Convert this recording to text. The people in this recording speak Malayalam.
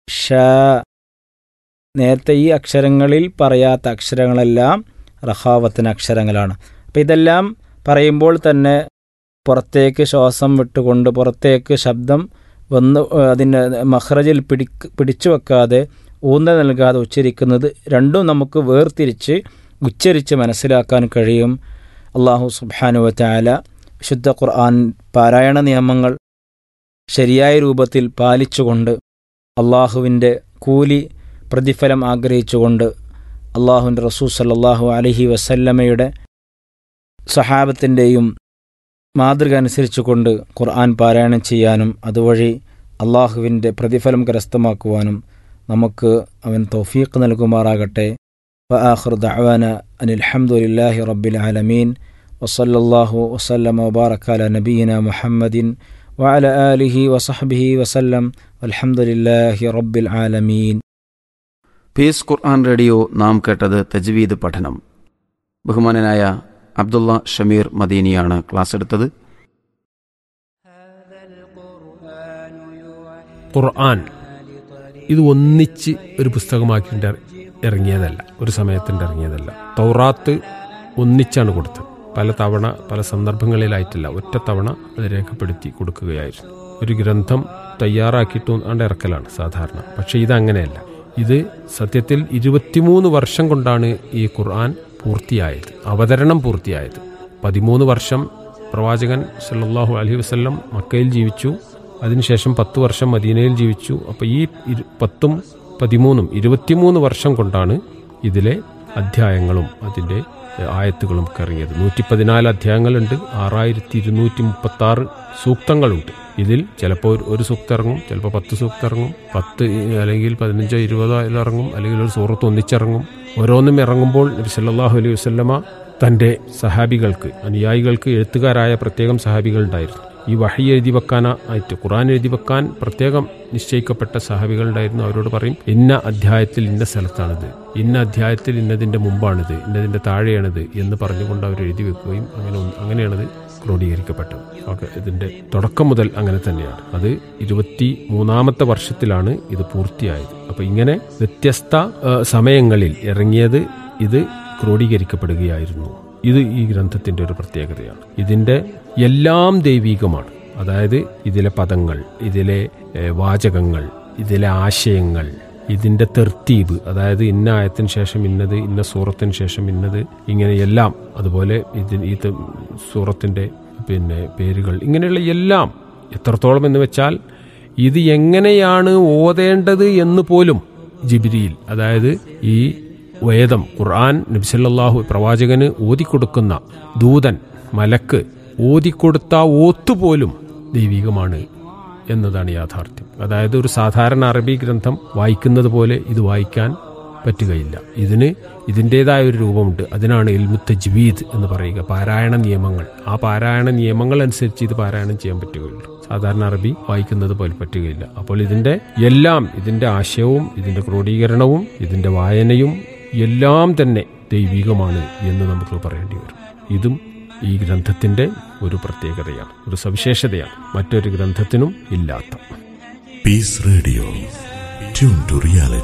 ഷ നേരത്തെ ഈ അക്ഷരങ്ങളിൽ പറയാത്ത അക്ഷരങ്ങളെല്ലാം റഹാവത്തിന് അക്ഷരങ്ങളാണ് അപ്പം ഇതെല്ലാം പറയുമ്പോൾ തന്നെ പുറത്തേക്ക് ശ്വാസം വിട്ടുകൊണ്ട് പുറത്തേക്ക് ശബ്ദം വന്ന് അതിൻ്റെ മഹ്റജിൽ പിടി പിടിച്ചു വെക്കാതെ ഊന്നൽ നൽകാതെ ഉച്ചരിക്കുന്നത് രണ്ടും നമുക്ക് വേർതിരിച്ച് ഉച്ചരിച്ച് മനസ്സിലാക്കാൻ കഴിയും അള്ളാഹു സുബാനുവ ചാല വിശുദ്ധ ഖുർആൻ പാരായണ നിയമങ്ങൾ ശരിയായ രൂപത്തിൽ പാലിച്ചുകൊണ്ട് അള്ളാഹുവിൻ്റെ കൂലി പ്രതിഫലം ആഗ്രഹിച്ചുകൊണ്ട് അള്ളാഹുവിൻ്റെ റസൂൽ സല്ലാഹു അലഹി വസല്ലമയുടെ സഹാബത്തിൻ്റെയും മാതൃക അനുസരിച്ചുകൊണ്ട് ഖുർആൻ പാരായണം ചെയ്യാനും അതുവഴി അള്ളാഹുവിൻ്റെ പ്രതിഫലം കരസ്ഥമാക്കുവാനും നമുക്ക് അവൻ തൗഫീഖ് നൽകുമാറാകട്ടെ وآخر دعوانا أن الحمد لله رب العالمين وصلى الله وسلم وبارك على نبينا محمد وعلى آله وصحبه وسلم والحمد لله رب العالمين പീസ് ഖുർആൻ റേഡിയോ നാം കേട്ടത് തജ്വീദ് പഠനം ബഹുമാനനായ അബ്ദുള്ള ഷമീർ മദീനിയാണ് ക്ലാസ് എടുത്തത് ഖുർആൻ ഇത് ഒന്നിച്ച് ഒരു പുസ്തകമാക്കിയിട്ട് ഇറങ്ങിയതല്ല ഒരു സമയത്തിൻ്റെ ഇറങ്ങിയതല്ല തൗറാത്ത് ഒന്നിച്ചാണ് കൊടുത്തത് പല തവണ പല സന്ദർഭങ്ങളിലായിട്ടില്ല ഒറ്റ തവണ അത് രേഖപ്പെടുത്തി കൊടുക്കുകയായിരുന്നു ഒരു ഗ്രന്ഥം തയ്യാറാക്കിയിട്ട് ആണ്ട് ഇറക്കലാണ് സാധാരണ പക്ഷേ ഇതങ്ങനെയല്ല ഇത് സത്യത്തിൽ ഇരുപത്തിമൂന്ന് വർഷം കൊണ്ടാണ് ഈ ഖുർആൻ പൂർത്തിയായത് അവതരണം പൂർത്തിയായത് പതിമൂന്ന് വർഷം പ്രവാചകൻ സല്ലാഹു അലഹി വസ്ല്ലം മക്കയിൽ ജീവിച്ചു അതിനുശേഷം പത്ത് വർഷം മദീനയിൽ ജീവിച്ചു അപ്പോൾ ഈ പത്തും പതിമൂന്നും ഇരുപത്തിമൂന്ന് വർഷം കൊണ്ടാണ് ഇതിലെ അധ്യായങ്ങളും അതിൻ്റെ ആയത്തുകളും ഒക്കെ ഇറങ്ങിയത് നൂറ്റി പതിനാല് അധ്യായങ്ങളുണ്ട് ആറായിരത്തി ഇരുന്നൂറ്റി മുപ്പത്തി ആറ് സൂക്തങ്ങളുണ്ട് ഇതിൽ ചിലപ്പോൾ ഒരു സൂക്തം ഇറങ്ങും ചിലപ്പോൾ പത്ത് സൂക്തം ഇറങ്ങും പത്ത് അല്ലെങ്കിൽ പതിനഞ്ചോ ഇരുപതോ അതിൽ ഇറങ്ങും അല്ലെങ്കിൽ ഒരു സൂറത്ത് ഒന്നിച്ചിറങ്ങും ഓരോന്നും ഇറങ്ങുമ്പോൾ നബി സല്ലാഹു അലൈഹി വസ്ലമ തൻ്റെ സഹാബികൾക്ക് അനുയായികൾക്ക് എഴുത്തുകാരായ പ്രത്യേകം സഹാബികൾ ഉണ്ടായിരുന്നു ഈ വഹി എഴുതി വെക്കാനായിട്ട് ഖുറാൻ എഴുതി വെക്കാൻ പ്രത്യേകം നിശ്ചയിക്കപ്പെട്ട സഹാബികളുണ്ടായിരുന്നു അവരോട് പറയും ഇന്ന അധ്യായത്തിൽ ഇന്ന സ്ഥലത്താണിത് ഇന്ന അധ്യായത്തിൽ ഇന്നതിൻ്റെ മുമ്പാണിത് ഇന്നതിൻ്റെ താഴെയാണിത് എന്ന് പറഞ്ഞുകൊണ്ട് അവർ എഴുതി വെക്കുകയും അങ്ങനെ അങ്ങനെയാണത് ക്രോഡീകരിക്കപ്പെട്ടത് ഓക്കെ ഇതിൻ്റെ തുടക്കം മുതൽ അങ്ങനെ തന്നെയാണ് അത് ഇരുപത്തി മൂന്നാമത്തെ വർഷത്തിലാണ് ഇത് പൂർത്തിയായത് അപ്പോൾ ഇങ്ങനെ വ്യത്യസ്ത സമയങ്ങളിൽ ഇറങ്ങിയത് ഇത് ക്രോഡീകരിക്കപ്പെടുകയായിരുന്നു ഇത് ഈ ഗ്രന്ഥത്തിന്റെ ഒരു പ്രത്യേകതയാണ് ഇതിന്റെ എല്ലാം ദൈവീകമാണ് അതായത് ഇതിലെ പദങ്ങൾ ഇതിലെ വാചകങ്ങൾ ഇതിലെ ആശയങ്ങൾ ഇതിന്റെ തെർത്തീബ് അതായത് ഇന്ന ആയത്തിന് ശേഷം ഇന്നത് ഇന്ന സൂറത്തിന് ശേഷം ഇന്നത് ഇങ്ങനെ എല്ലാം അതുപോലെ ഇതിന് ഈ സൂറത്തിന്റെ പിന്നെ പേരുകൾ ഇങ്ങനെയുള്ള എല്ലാം എത്രത്തോളം എന്ന് വെച്ചാൽ ഇത് എങ്ങനെയാണ് ഓതേണ്ടത് എന്ന് പോലും ജിബിരിയിൽ അതായത് ഈ വേദം ഖുർആൻ നബ്സല്ലാഹു പ്രവാചകന് ഓതിക്കൊടുക്കുന്ന ദൂതൻ മലക്ക് ഓതിക്കൊടുത്ത ഓത്തുപോലും ദൈവികമാണ് എന്നതാണ് യാഥാർത്ഥ്യം അതായത് ഒരു സാധാരണ അറബി ഗ്രന്ഥം വായിക്കുന്നത് പോലെ ഇത് വായിക്കാൻ പറ്റുകയില്ല ഇതിന് ഇതിൻ്റെതായ ഒരു രൂപമുണ്ട് അതിനാണ് ഇൽമുത്ത ജ്വീദ് എന്ന് പറയുക പാരായണ നിയമങ്ങൾ ആ പാരായണ നിയമങ്ങൾ അനുസരിച്ച് ഇത് പാരായണം ചെയ്യാൻ പറ്റുകയുള്ളൂ സാധാരണ അറബി വായിക്കുന്നത് പോലെ പറ്റുകയില്ല അപ്പോൾ ഇതിന്റെ എല്ലാം ഇതിന്റെ ആശയവും ഇതിന്റെ ക്രോഡീകരണവും ഇതിന്റെ വായനയും എല്ലാം തന്നെ ദൈവികമാണ് എന്ന് നമുക്ക് പറയേണ്ടി വരും ഇതും ഈ ഗ്രന്ഥത്തിന്റെ ഒരു പ്രത്യേകതയാണ് ഒരു സവിശേഷതയാണ് മറ്റൊരു ഗ്രന്ഥത്തിനും ഇല്ലാത്ത peace radio tune to reality